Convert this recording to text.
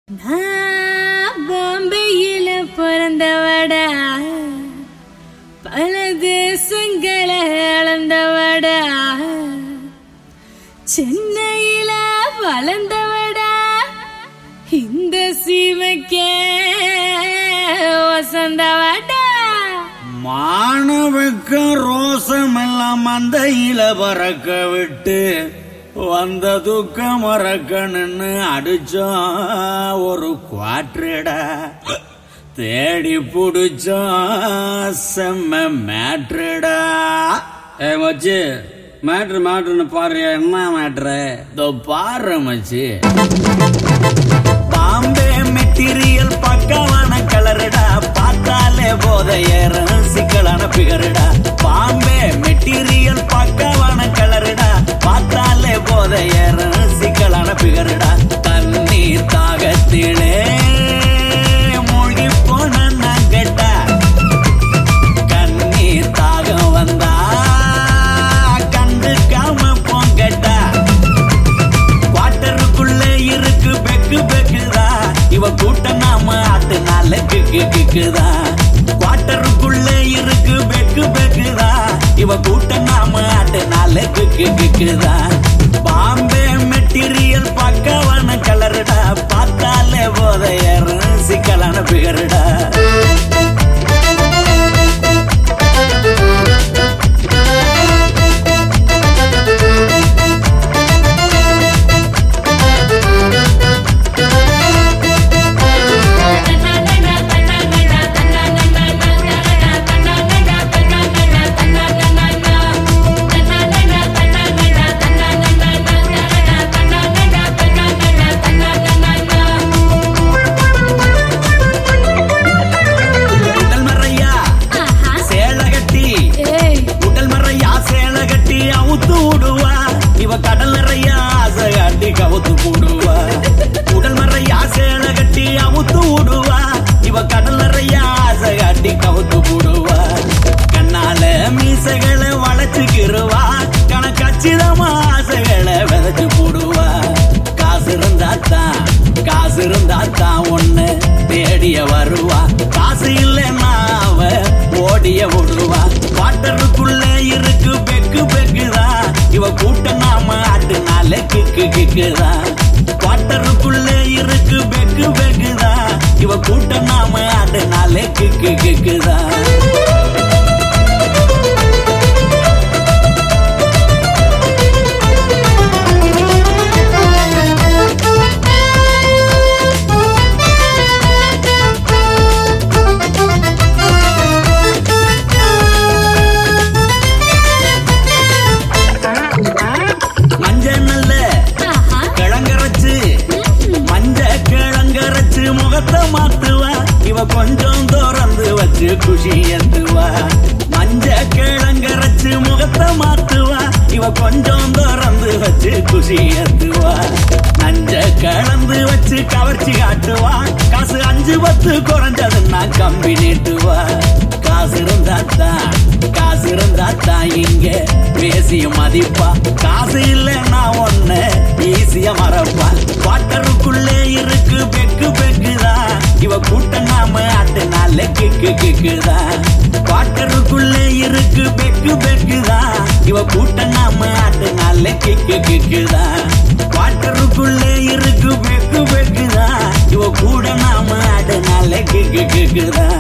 நான் பாம்பேயில பிறந்தவடா பல தேசங்களை அளந்தவடா சென்னையில வளர்ந்தவடா இந்த சீமைக்கே வசந்தவடா மாணவக்க ரோசமெல்லாம் மந்தையில பறக்க விட்டு வந்த துக்க மறக்கணுன்னு அடிச்சோம் ஒரு குவாட்ரடா தேடி புடிச்சோம் செம்ம மேட்ரடா ஏ மச்சி மேட்ரு மேட்ருன்னு பாரு என்ன மேட்ரு இதோ பாரு மச்சி பாம்பே மெட்டீரியல் பக்கமான கலருடா பார்த்தாலே போத ஏறும் சிக்கலான பிகருடா பாம்பே மெட்டீரியல் பக்கமான கலருடா பார்த்தாலே போத ஏறும் சிக்கலான பிகருடா தண்ணீர் தாகத்திலே மூழ்கி போன நான் கேட்டா கண்ணீர் தாகம் வந்தா கண்டுக்காம போங்கட்டா குவார்டருக்குள்ள இருக்கு பெக்கு பெக்குதா இவ கூட்டம் நாம ஆட்டுனால கிக்கு கிக்குதா குவார்டருக்குள்ள இருக்கு பெக்கு பெக்குதா இவ கூட்டம் நாம ஆட்டுனால கிக்கு கிக்குதா பாம்பே மெட்டீரியல் பக்கவான கலருடா பார்த்தாலே போத ஏறும் சிக்கலான பிகருடா உடல் மறையா ஆஹா சேலை கட்டி ஏய் உடல் மறையா சேலை கட்டி அவுத்து விடுவா இவ கடல் நிறையா ஆசை காட்டி கவுத்து போடுவா உடல் மறையா சேலை கட்டி அவுத்து விடுவா இவ கடல் நிறையா ஆசை காட்டி கவுத்து போடுவா கண்ணால மீசைகளை வளைச்சுக்கிருவா கணக்கச்சிதமா ஆசைகளை விதைச்சு போடுவா காசு இருந்தாத்தான் காசு இருந்தாத்தான் ஒண்ணு தேடிய வருவா காசு இல்லைன்னா அவ ஓடிய விடுவா வாட்டருக்குள்ள இருக்கு பெக்கு பெக்குதா இவ கூட்டம் நாம ஆட்டுனால கிக்கு கிக்குதா வாட்டருக்குள்ள இருக்கு பெக்கு பெக்குதா இவ கூட்டம் நாம ஆட்டுனால கிக்கு கிக்குதா மஞ்ச நல்ல ஆஹா கிழங்கரைச்சு மஞ்ச கிழங்கரைச்சு முகத்தை மாத்துவா இவ கொஞ்சம் திறந்து வச்சு குஷி ஏத்துவா மஞ்ச கிழங்கரைச்சு முகத்தை மாத்துவா இவ கொஞ்சம் திறந்து வச்சு குஷி ஏத்துவா நஞ்ச கலந்து வச்சு கவர்ச்சி காட்டுவா காசு அஞ்சு பத்து குறைஞ்சதுன்னா கம்பி நீட்டுவா காசு இருந்தாத்தான் காசு இருந்தாத்தான் இங்க பேசிய மதிப்பா காசு இல்லைன்னா ஒண்ணு ஈஸியா மறப்பா வாட்டருக்குள்ளே இருக்கு பெக்கு பெக்குதா இவ கூட்டம் நாம ஆட்டுனால கிக்கு கிக்குதா வாட்டருக்குள்ளே இருக்கு பெக்கு பெக்குதா இவ கூட்டம் நாம ஆட்டுனால கிக்கு கிக்குதா வாட்டருக்குள்ளே இருக்கு பெக்கு பெக்குதா இவ கூட நாம ஆடுனால கிக்கு கிக்குதா